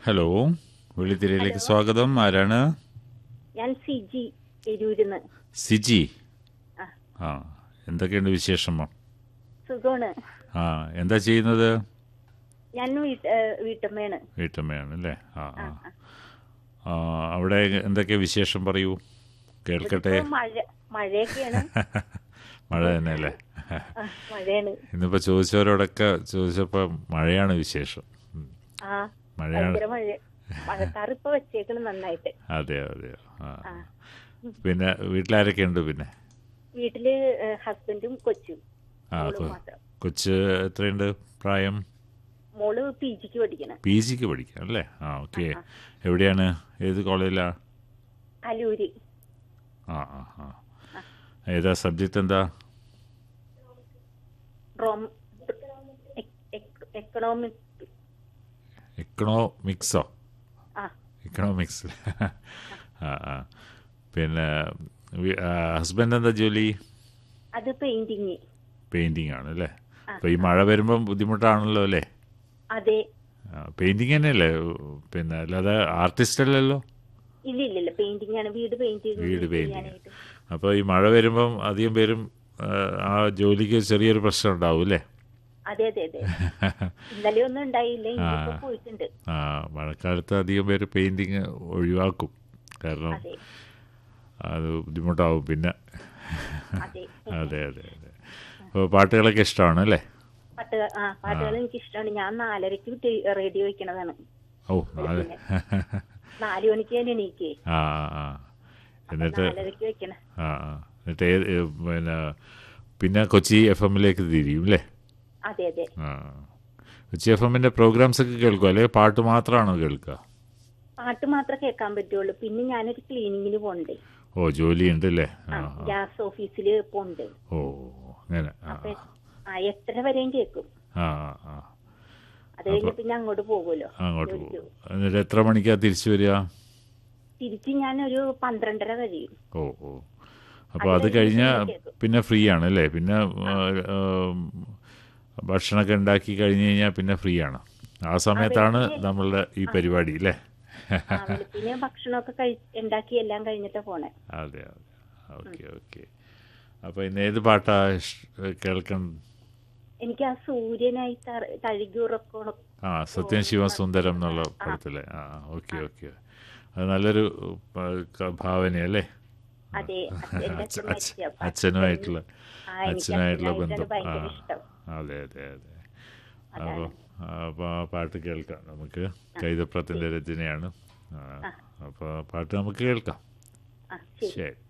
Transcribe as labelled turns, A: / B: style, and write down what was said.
A: Hello വെള്ളിത്തിരയിലേക്ക് സ്വാഗതം ആരാണ്
B: ഞാൻ സിജി എരൂരിന്ന്
A: സിജി
B: ആ.
A: ആ എന്തൊക്കെയുണ്ട് വിശേഷമോ
B: സുഖമാണ്
A: ആ എന്താ ചെയ്യുന്നത്
B: ഞാൻ വീട്ട്- ഏ, വീട്ടമ്മയാണ്
A: വീട്ടമ്മയാണ് അല്ലേ ആ ആ ആ, അവിടെ എന്തൊക്കെ വിശേഷം പറയൂ കേൾക്കട്ടെ
B: ഇപ്പൊ മഴ മഴയൊക്കെയാണ്
A: മഴ തന്നെ അല്ലേ
B: ആ, മഴയാണ്
A: ഇന്നിപ്പോൾ ചോദിച്ചവരോടൊക്കെ ചോദിച്ചപ്പോൾ മഴയാണ് വിശേഷം ഉം.
B: ആ
A: മഴയാണ്
B: ഭയങ്കര മഴ മഴക്കാർ ഇപ്പൊ വെച്ചേക്കണം നന്നായിട്ട്
A: അതെ അതെ ആ
B: ആ
A: പിന്നെ വീട്ടിലാരൊക്കെ ഉണ്ട് പിന്നെ
B: വീട്ടില് ഏ, ഹസ്ബൻഡും കൊച്ചും
A: ആ
B: മോളും
A: കൊ-
B: മാത്രം
A: കൊച്ച് എത്രയുണ്ട് പ്രായം
B: മോള് പി ജിക്ക് പഠിക്കണം
A: പി ജിക്ക് പഠിക്കാം അല്ലേ ആ ഓക്കെ എവിടെയാണ് ഏത് കോളേജിലാ
B: കലൂര്
A: ആ ആ ആ ഏതാ സബ്ജക്റ്റ് എന്താ
B: റോം എക്കണോമിക്
A: എക്കണോമിക്സോ
B: ആ
A: എക്കണോമിക്സ് ആ ആ പിന്നെ ഹസ്ബൻഡ് എന്താ ജോലി
B: അത് പെയിന്റിങ്
A: പെയിൻറ്റിങ് ആണ് അല്ലേ അപ്പോൾ ഈ മഴ വരുമ്പം ബുദ്ധിമുട്ടാണല്ലോ അല്ലേ
B: അതെ
A: പെയിൻറ്റിങ് തന്നെയല്ലേ പിന്നെ അല്ലാതെ ആർട്ടിസ്റ്റ് അല്ലല്ലോ
B: ഇല്ല ഇല്ല ഇല്ല പെയിന്റിംഗ് ആണ് വീട് പെയിന്റ്
A: വീട് പെയിൻറ്റിങ്
B: ചെയ്യാനായിട്ട്
A: അപ്പോൾ ഈ മഴ വരുമ്പം അധികം പേരും ആ, ആ ജോലിക്ക് ചെറിയൊരു പ്രശ്നം ഉണ്ടാവും അല്ലേ
B: അതെ അതെ അതെ ഇന്നലെ ഒന്നും ഉണ്ടായില്ല ഇന്നിപ്പോ പോയിട്ടുണ്ട്
A: ആ മഴക്കാലത്ത് അധികം പേര് പെയിൻറ്റിങ് ഒഴിവാക്കും കാരണം
B: അതെ
A: അത് ബുദ്ധിമുട്ടാവും പിന്നെ
B: അതെ
A: അതെ അതെ അതെ അപ്പോൾ പാട്ടുകളൊക്കെ ഇഷ്ടമാണ് അല്ലേ
B: പാട്ട് ആ പാട്ടുകൾ എനിക്ക് ഇഷ്ടമാണ് ഞാൻ നാലരക്ക് ടെ- റേഡിയോ വെക്കണതാണ്
A: ഓ നാല്
B: നാല് മണിക്ക് ഞാൻ എണീക്കേ
A: ആ ആ ആ എന്നിട്ട്
B: നാലരക്ക് വെക്കണ
A: ആ ആ എന്നിട്ട് ഏത് ഏ, പിന്നെ പിന്നെ കൊച്ചി എഫ് എമ്മിലേക്ക് തിരിയും അല്ലേ
B: അതെ അതെ
A: ആ കൊച്ചി എഫ് എമ്മിൻ്റെ പ്രോഗ്രാംസ് ഒക്കെ കേൾക്കുക അല്ലെങ്കിൽ പാട്ട് മാത്രമാണോ കേൾക്കുക
B: പാട്ട് മാത്രമേ കേൾക്കാൻ പറ്റുള്ളൂ പിന്നെ ഞാനൊരു ക്ലീനിങ്ങിന് പോണ്ടേ
A: ഓ ജോലിയുണ്ട് അല്ലേ
B: ആ
A: ആ
B: ഗ്യാസ് ഓഫീസില് പോണ്ട്
A: ഓ അങ്ങനെ ആ
B: അപ്പൊ ആ എട്ടര വരെയും കേൾക്കും
A: ആ ആ, ആ
B: അത് കഴിഞ്ഞ് പിന്നെ അങ്ങോട്ട് പോകുമല്ലോ
A: അങ്ങോട്ട് പോകും എന്നിട്ട് എത്ര മണിക്കാണ് തിരിച്ചു വരിക
B: തിരിച്ച് ഞാനൊരു പന്ത്രണ്ടര കഴിയും
A: ഓ ഓ അപ്പോൾ അത് കഴിഞ്ഞാൽ പിന്നെ ഫ്രീ ആണ് അല്ലേ പിന്നെ ആ, ആ, ഭക്ഷണമൊക്കെ ഉണ്ടാക്കി കഴിഞ്ഞ് കഴിഞ്ഞാൽ പിന്നെ ഫ്രീ ആണ് ആ സമയത്താണ് നമ്മളുടെ ഈ പരിപാടി അല്ലേ
B: ആ, വെളുപ്പിന് ഭക്ഷണമൊക്കെ കഴി ഉണ്ടാക്കി എല്ലാം കഴിഞ്ഞിട്ടാ പോണേ
A: അതെ അതെ ഓക്കെ ഓക്കെ അപ്പോൾ ഇന്ന് ഏത് പാട്ടാ ഇഷ്- കേൾക്കാൻ
B: എനിക്ക് ആ സൂര്യനായി തറ- തഴുകി ഉറക്കണം
A: ആ സത്യം ശിവസുന്ദരം എന്നുള്ള പടത്തിലെ ആ ഓക്കെ ഓക്കെ അത് നല്ലൊരു പ- ക- ഭാവനയല്ലേ
B: അതെ എന്റെ
A: അച്ഛ-
B: അച്ഛൻ
A: അച്ഛ-
B: മരിച്ചപ്പോ
A: അച്ഛനുമായിട്ടുള്ള
B: ആ, എനിക്ക്
A: അച്ഛനായിട്ടുള്ള
B: അച്ഛനായിട്ടാണ്
A: ബന്ധം ആ
B: ഭയങ്കര ഇഷ്ടം
A: അതെ അതെ അതെ അപ്പോൾ അപ്പോൾ ആ പാട്ട് കേൾക്കാം നമുക്ക് കൈതപ്രത്തിൻ്റെ രചനയാണ് അപ്പോൾ പാട്ട് നമുക്ക് കേൾക്കാം
B: ആ ശരി
A: ശരി